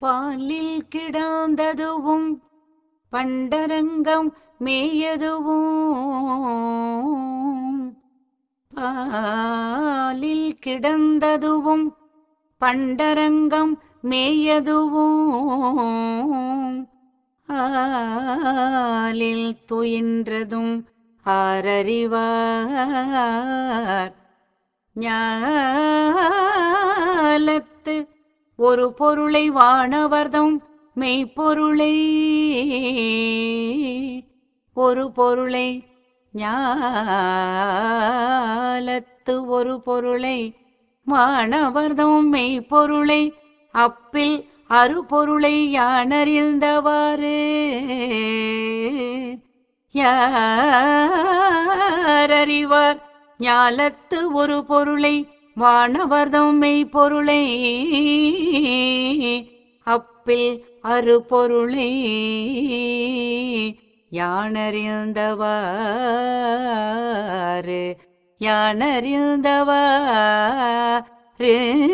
பாலில் கிடந்ததுவும் பண்டரங்கம் மேயதுவும் பாலில் கிடந்ததுவும் பண்டரங்கம் மேயதுவும் ஆலில் துயின்றதும் ஆரறிவார் ஞாலத்து ஒரு பொருளை வானவர்தம் மெய்ப்பொருளை ஒரு பொருளை ஞாலத்து ஒரு பொருளை மாணவர்தம் மெய்ப்பொருளை அப்பில் அருபொருளை யானறிந்தவாறு யாரறிவார் ஞாலத்து ஒரு பொருளை வானவர்தம் மெய்ப்பொருளை அப்பில் அருபொருளை யானறிந்தவாறு யானறிந்தவாறு